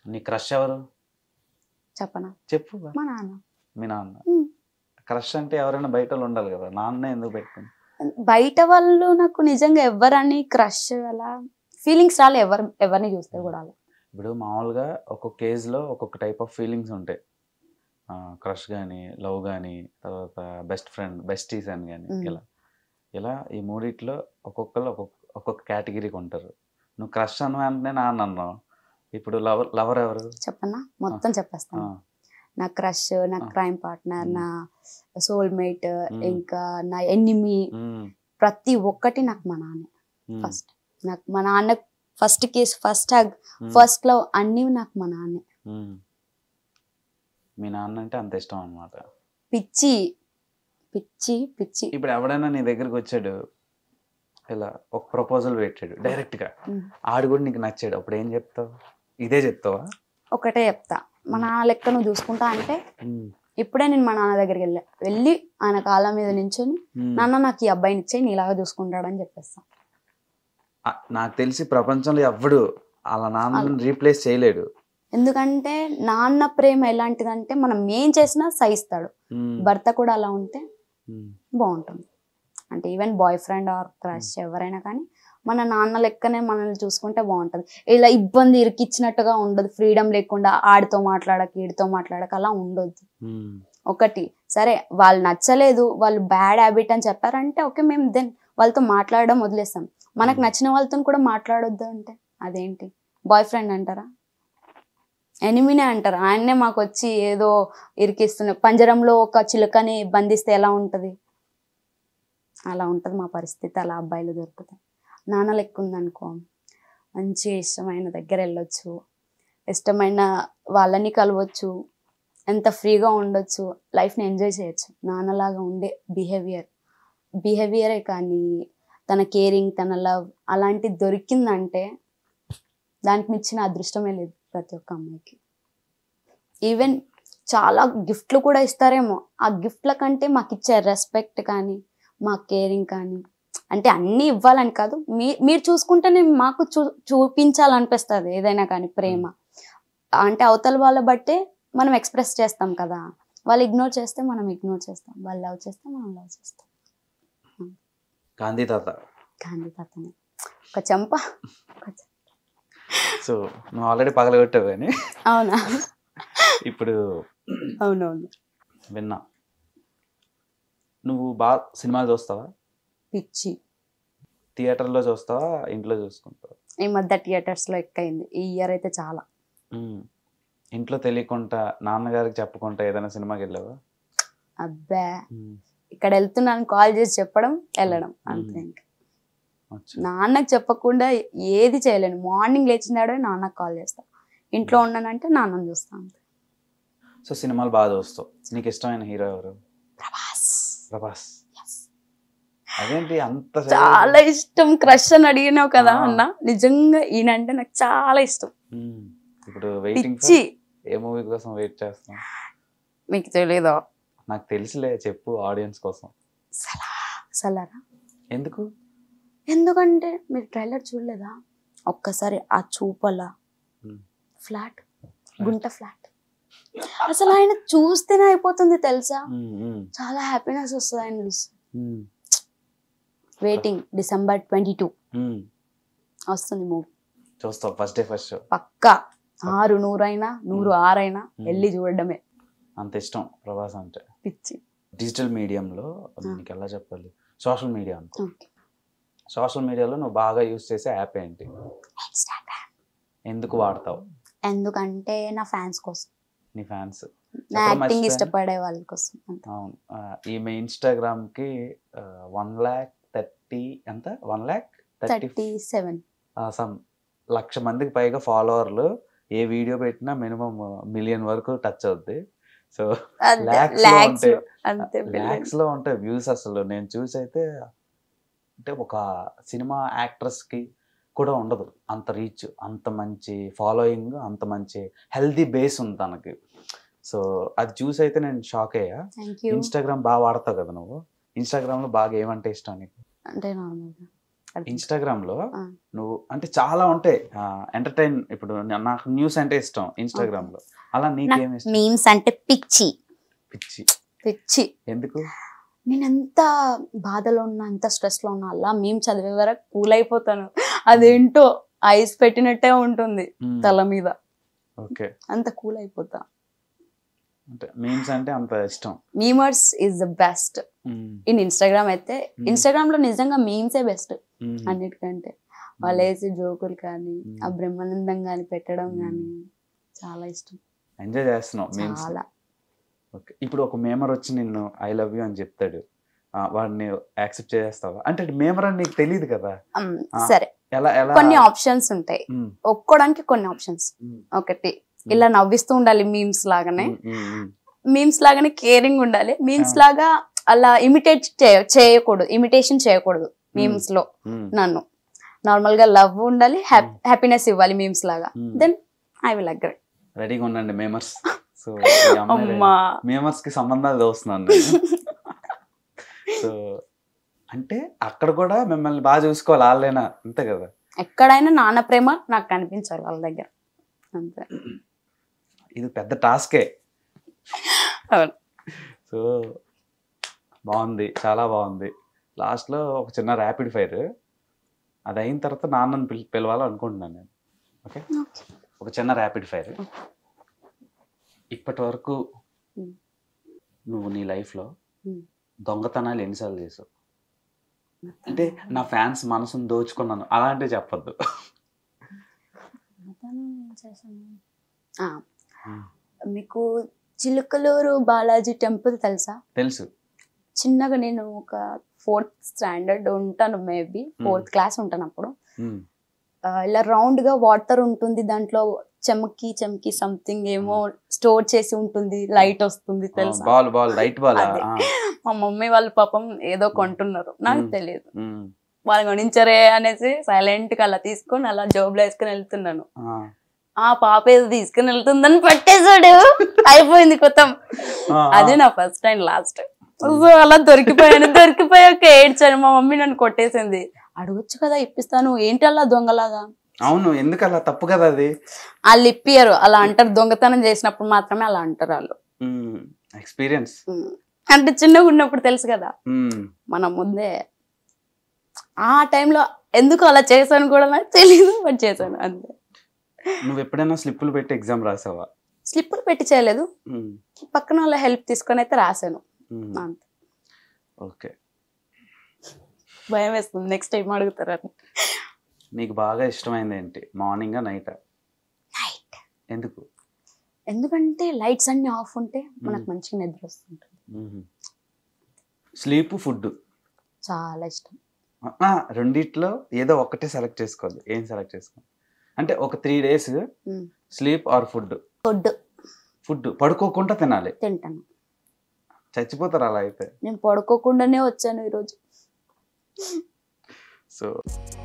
నీ క్రష్ ఎవరు చెప్పనా చెప్పు మా నాన్న మీ నాన్న ఉమ్. క్రష్ అంటే ఎవరైనా బయట వాళ్ళు ఉండాలి కదా నాన్న ఎందుకు పెట్టుకుని బయట వాళ్ళు నాకు నిజంగా ఎవరని క్రష్ అలా ఫీలింగ్స్ రాలే ఎవరు ఎవరిని చూస్తే కూడా అలా ఇప్పుడు మామూలుగా ఒక్కొక్క ఏజ్ లో ఒక్కొక్క టైప్ ఆఫ్ ఫీలింగ్స్ ఉంటాయి క్రష్ కానీ లవ్ కానీ తర్వాత బెస్ట్ ఫ్రెండ్ బెస్టీస్ అని కానీ Mm. ఇలా ఇలా ఈ మూడిట్లో ఒక్కొక్కరు ఒక్కొక్క ఒక్కొక్క కేటగిరీకి ఉంటారు నువ్వు క్రష్ అన్న వెంటనే నాన్న అన్నావు ఇప్పుడు లవర్ లవర్ ఎవరు చెప్పనా మొత్తం ఆ, చెప్పేస్తాను నా క్రష్ నా క్రైమ్ పార్ట్నర్ మ్మ్. నా సోల్మేట్ మ్మ్. ఇంకా నా ఎనిమి మ్మ్. ప్రతి ఒక్కటి నాకు మా నాన్నే మ్మ్. ఫస్ట్ నాకు మా నాన్న ఫస్ట్ కేస్ ఫస్ట్ హగ్ మ్మ్. ఫస్ట్ లవ్ అన్నీ నాకు మా నాన్నే మ్మ్. మీ నాన్న అంటే అంత ఇష్టం అనమాట పిచ్చి పిచ్చి పిచ్చి ఇప్పుడు ఎవడైనా నీ దగ్గరికి వచ్చాడు ఇలా ఒక ప్రపోజల్ పెట్టాడు డైరెక్ట్ గా మ్మ్. ఆడు కూడా నీకు నచ్చాడు అప్పుడు ఏం చెప్తావు ఇదే చెప్తావా ఒకటే చెప్తా మా నాన్న లెక్క నువ్వు చూసుకుంటా అంటే మ్మ్. ఇప్పుడే నేను మా నాన్న దగ్గరికి వెళ్ళా వెళ్ళి ఆయన కాళ్ళ మీద నించొని మ్మ్. నాన్న నాకు ఈ అబ్బాయిని ఇచ్చే నీలాగా చూసుకుంటాడని చెప్పేస్తా ఆ, నాకు తెలిసి ప్రపంచంలో ఎవ్వడు అలా నాన్నని రీప్లేస్ చేయలేడు ఎందుకంటే నాన్న ప్రేమ ఎలాంటిదంటే మనం ఏం చేసినా సహిస్తాడు మ్మ్. భర్త కూడా అలా ఉంటే మ్మ్. బాగుంటుంది అంటే even boyfriend or crush ఎవరైనా కానీ మన నాన్న లెక్కనే మనల్ని చూసుకుంటే బాగుంటుంది ఇలా ఇబ్బంది ఇరికిచ్చినట్టుగా ఉండదు ఫ్రీడమ్ లేకుండా ఆడితో మాట్లాడక ఈడితో మాట్లాడక అలా ఉండొద్దు మ్మ్. ఒకటి సరే వాళ్ళు నచ్చలేదు వాళ్ళు బ్యాడ్ హ్యాబిట్ అని చెప్పారంటే ఓకే మేము దెన్ వాళ్ళతో మాట్లాడడం వదిలేస్తాం మనకు Hmm. నచ్చిన వాళ్ళతో కూడా మాట్లాడొద్దు అంటే అదేంటి బాయ్ ఫ్రెండ్ అంటారా ఎనిమినే అంటారు ఆయన్నే మాకు వచ్చి ఏదో ఇరికిస్తున్న పంజరంలో ఒక చిలుకని బంధిస్తే ఎలా ఉంటుంది అలా ఉంటుంది మా పరిస్థితి అలా అబ్బాయిలు దొరుకుతాయి నాన్న లెక్క ఉందనుకో మంచి ఇష్టమైన దగ్గర వెళ్ళొచ్చు ఇష్టమైన వాళ్ళని కలవచ్చు ఎంత ఫ్రీగా ఉండొచ్చు లైఫ్ని ఎంజాయ్ చేయొచ్చు నాన్నలాగా ఉండే బిహేవియర్ బిహేవియరే కానీ తన కేరింగ్ తన లవ్ అలాంటిది దొరికిందంటే దానికి మించిన అదృష్టమే లేదు ప్రతి ఒక్క అమ్మాయికి ఈవెన్ చాలా గిఫ్ట్లు కూడా ఇస్తారేమో ఆ గిఫ్ట్ల కంటే మాకు ఇచ్చే రెస్పెక్ట్ కానీ మా కేరింగ్ కానీ అంటే అన్నీ ఇవ్వాలని కాదు మీ మీరు చూసుకుంటేనే మాకు చూ చూపించాలనిపిస్తుంది ఏదైనా కానీ ప్రేమ అంటే అవతల వాళ్ళ బట్టే మనం ఎక్స్ప్రెస్ చేస్తాం కదా వాళ్ళు ఇగ్నోర్ చేస్తే మనం ఇగ్నోర్ చేస్తాం వాళ్ళు లవ్ చేస్తే మనం లవ్ చేస్తాం గాంధీ తాత గాంధీ తాతనే ఒక చెంప ఒక చెంప. సో నువ్వు ఆల్రెడీ పగలగొట్టావు కానీ అవునా ఇప్పుడు అవునవును విన్నా నువ్వు బాగా సినిమాలు చూస్తావా పిచ్చి థియేటర్లో చూస్తావా ఇంట్లో చూసుకుంటావా ఈ మధ్య థియేటర్స్ లో ఎక్కైంది ఈ ఇయర్ అయితే చాలా మ్మ్. ఇంట్లో తెలియకుండా నాన్నగారికి చెప్పకుండా ఏదైనా సినిమాకి వెళ్ళావా అబ్బా మ్మ్. ఇక్కడ వెళ్తున్నాను కాల్ చేసి చెప్పడం వెళ్ళడం అంతే ఇంకా అచ్చా. నాన్నకు చెప్పకుండా ఏది చేయలేను మార్నింగ్ లేచినాడే నాన్నకు కాల్ చేస్తా ఇంట్లో ఉన్నానంటే నాన్నని చూస్తా అంతే సో సినిమాలు బాగా చూస్తావు నీకు ఇష్టమైన హీరో ఎవరు ప్రభాస్ ప్రభాస్ అదేంటి అంత చాలా ఇష్టం క్రష్ అని అడిగినావు కదా ఆ. అన్న నిజంగా ఈయనంటే నాకు చాలా ఇష్టం మ్మ్. ఇప్పుడు వెయిటింగ్ పిచ్చి ఏ మూవీ కోసం వెయిట్ చేస్తాం మీకు తెలీదా నాకు తెలిసిలే చెప్పు ఆడియన్స్ కోసం సలా సలారా ఎందుకు ఎందుకంటే మీరు ట్రైలర్ చూడలేదా ఒక్కసారి ఆ చూపలా మ్మ్. ఫ్లాట్ గుంట ఫ్లాట్ అసలు ఆయన చూస్తేనే అయిపోతుంది తెలుసా మ్మ్, మ్మ్, చాలా హ్యాపీనెస్ వస్తుంది ఆయన చూస్తే మ్మ్, వెయిటింగ్ డిసెంబర్ ట్వంటీ టూ మ్మ్. వస్తుంది మూవీ చూస్తావు ఫస్ట్ డే ఫస్ట్ షో పక్కా ఆరు నూరైనా నూరు ఆరైనా వెళ్ళి చూడడమే అంత ఇష్టం ప్రభాస్ అంటే పిచ్చి డిజిటల్ మీడియంలో నీకు ఎలా చెప్పాలి సోషల్ మీడియా అనుకో ఓకే సోషల్ మీడియాలో నువ్వు బాగా యూస్ చేసే యాప్ ఏంటి ఇన్స్టాగ్రామ్ ఎందుకు వాడతావు ఎందుకంటే నా ఫ్యాన్స్ కోసం నీ ఫ్యాన్స్ నా చెప్పడం యాక్టింగ్ మర్చిపోయాను. ఇష్టపడే వాళ్ళ కోసం అంతే అవును ఆ, ఈమె ఇన్స్టాగ్రామ్ కి వన్ ల్యాక్ థర్టీ ఎంత one lakh thirty thirty seven some లక్ష మందికి పైగా ఫాలోవర్లు ఏ వీడియో పెట్టినా మినిమం మిలియన్ వరకు టచ్ అవుద్ది సో Lakhs లో లాక్స్ ఉంటాయి. అంతే ల్యాక్స్ లో ఉంటాయి వ్యూస్ అసలు నేను చూసి అయితే అంటే ఒక సినిమా యాక్ట్రెస్ కి కూడా ఉండదు అంత రీచ్ అంత మంచి ఫాలోయింగ్ అంత మంచి హెల్దీ బేస్ ఉంది తనకి సో అది చూసి అయితే నేను షాక్ అయ్యా థ్యాంక్ యూ ఇన్స్టాగ్రామ్ బాగా వాడతావు కదా నువ్వు ఇన్స్టాగ్రామ్ లో బాగా ఏమంటే ఇష్టం నీకు అంటే నార్మల్గా ఇన్స్టాగ్రామ్ లో ఆ. నువ్వు అంటే చాలా ఉంటాయి ఎంటర్టైన్ ఇప్పుడు నా- నాకు న్యూస్ అంటే ఇష్టం ఇన్స్టాగ్రామ్ లో అలా నీకేమి ఇష్టం మీమ్స్ అంటే పిచ్చి పిచ్చి పిచ్చి ఎందుకు నేను ఎంత బాధలో ఉన్నా ఎంత స్ట్రెస్ లో ఉన్నా అలా మేము చదివే వరకు కూల్ అయిపోతాను అదేంటో ఐస్ పెట్టినట్టే ఉంటుంది మ్మ్. తల మీద ఓకే అంత కూల్ అయిపోతా అంటే మీమ్స్ అంటే అంత ఇష్టం మీమర్స్ ఈజ్ ద బెస్ట్ మ్మ్. ఇన్ ఇన్స్టాగ్రామ్ అయితే మ్మ్. ఇన్స్టాగ్రామ్ లో నిజంగా మీమ్సే బెస్ట్ మ్మ్. అన్నిటికంటే వాళ్ళు వేసే జోకులు కానీ ఆ మ్మ్. బ్రహ్మానందం కానీ పెట్టడం మ్మ్. కానీ చాలా ఇష్టం ఎంజాయ్ చేస్తున్నావు మీమ్స్ చాలా ఓకే ఇప్పుడు ఒక మేమర్ వచ్చి నిన్ను ఐ లవ్ యూ అని చెప్తాడు ఆ, వాడిని యాక్సెప్ట్ చేస్తావా అంటే మేమర్ అని నీకు తెలియదు కదా ఉమ్, ఆ. సరే ఎలా ఎలా కొన్ని ఆప్షన్స్ ఉంటాయి మ్మ్. ఒప్పుకోవడానికి కొన్ని ఆప్షన్స్ మ్మ్. ఒకటి ఇలా నవ్విస్తూ ఉండాలి మీమ్స్ లాగానే మ్మ్, మ్మ్, మ్మ్. మీమ్స్ లాగానే కేరింగ్ ఉండాలి మీమ్స్ ఆ. లాగా అలా ఇమిటేట్ చేయకూడదు ఇమిటేషన్ చేయకూడదు మీమ్స్ లో మ్మ్. నన్ను నార్మల్ గా లవ్ ఉండాలి హ్యాపీనెస్ ఇవ్వాలి మీమ్స్ లాగా మ్మ్. దెన్ ఐ విల్ అగ్రీ రెడీగా ఉండండి మేమర్స్ సో అమ్మా మేమర్స్ కి సంబంధాలు చూస్తున్నాను నేను సో అంటే అక్కడ కూడా మిమ్మల్ని బాగా చూసుకోవాలి వాళ్ళైనా అంతే కదా ఎక్కడైనా నాన్న ప్రేమ నాకు కనిపించాలి వాళ్ళ దగ్గర అంతే ఇది పెద్ద టాస్కే అవును. సో బాగుంది చాలా బాగుంది లాస్ట్లో ఒక చిన్న ర్యాపిడ్ ఫైర్ అది అయిన తర్వాత నాన్నని పిలి పిలవాలి అనుకుంటున్నాను నేను ఓకే ఒక చిన్న ర్యాపిడ్ ఫైర్ ఇప్పటి వరకు Hmm. నువ్వు నీ లైఫ్లో Hmm. దొంగతనాలు ఎన్నిసార్లు చేసావు అంటే నా ఫ్యాన్స్ మనసును దోచుకున్నాను అలాంటివి చెప్పొద్దు ఆ, మీకు చిలుకలూరు బాలాజీ టెంపుల్ తెలుసా తెలుసు చిన్నగా నేను ఒక ఫోర్త్ స్టాండర్డ్ ఉంటాను మేబీ ఫోర్త్ క్లాస్ ఉంటాను అప్పుడు Hmm. ఆ, ఇలా రౌండ్ గా వాటర్ ఉంటుంది దాంట్లో చెమకి చెమకి సంథింగ్ ఏమో స్టోర్ చేసి ఉంటుంది లైట్ వస్తుంది తెలుసా బాల్ బాల్ రైట్ బాల్ అదే. మా మమ్మీ వాళ్ళు పాపం ఏదో కొంటున్నారు నాకు మ్మ్. తెలియదు వాళ్ళు కొనించరే అనేసి సైలెంట్ గా అలా తీసుకొని అలా జోబులో వేసుకొని వెళ్తున్నాను ఆ పాప ఏదో తీసుకుని వెళ్తుందని పట్టేశాడు అయిపోయింది కొత్తం అదే నా ఫస్ట్ టైం లాస్ట్ సో అలా దొరికిపోయాను దొరికిపోయాక ఏడ్చాను మా మమ్మీ నన్ను కొట్టేసింది అడగొచ్చు కదా ఇప్పిస్తాను ఏంటి అలా దొంగలాగా అవును ఎందుకు అలా తప్పు కదా అది వాళ్ళు ఇప్పియరు అలా అంటారు దొంగతనం చేసినప్పుడు మాత్రమే అలా అంటారు వాళ్ళు ఎక్స్పీరియన్స్ ఉమ్. అంటే చిన్నగా ఉన్నప్పుడు తెలుసు కదా మనం ముందే ఆ టైంలో ఎందుకు అలా చేశాను కూడా నాకు తెలియదు బట్ చేశాను అంతే నువ్వు ఎప్పుడైనా స్లిప్పులు పెట్టి ఎగ్జామ్ రాసావా స్లిప్పులు పెట్టి చేయలేదు పక్కన వాళ్ళ హెల్ప్ తీసుకొని అయితే రాశాను అంతే ఓకే భయం వేస్తుంది నెక్స్ట్ టైం అడుగుతారని నీకు బాగా ఇష్టమైంది ఏంటి మార్నింగ్ నైట్ నైట్ ఎందుకు ఎందుకంటే లైట్స్ అన్ని ఆఫ్ ఉంటే మనకు మ్మ్. మంచిగా నిద్ర వస్తుంటుంది స్లీప్ ఫుడ్ చాలా ఇష్టం రెండిట్లో ఏదో ఒకటే సెలెక్ట్ చేసుకోవాలి ఏం సెలెక్ట్ చేసుకోవాలి అంటే ఒక త్రీ డేస్ మ్మ్. Sleep or food food food పడుకోకుండా తినాలి తింటాను చచ్చిపోతారు అలా అయితే నేను పడుకోకుండానే వచ్చాను ఈరోజు సో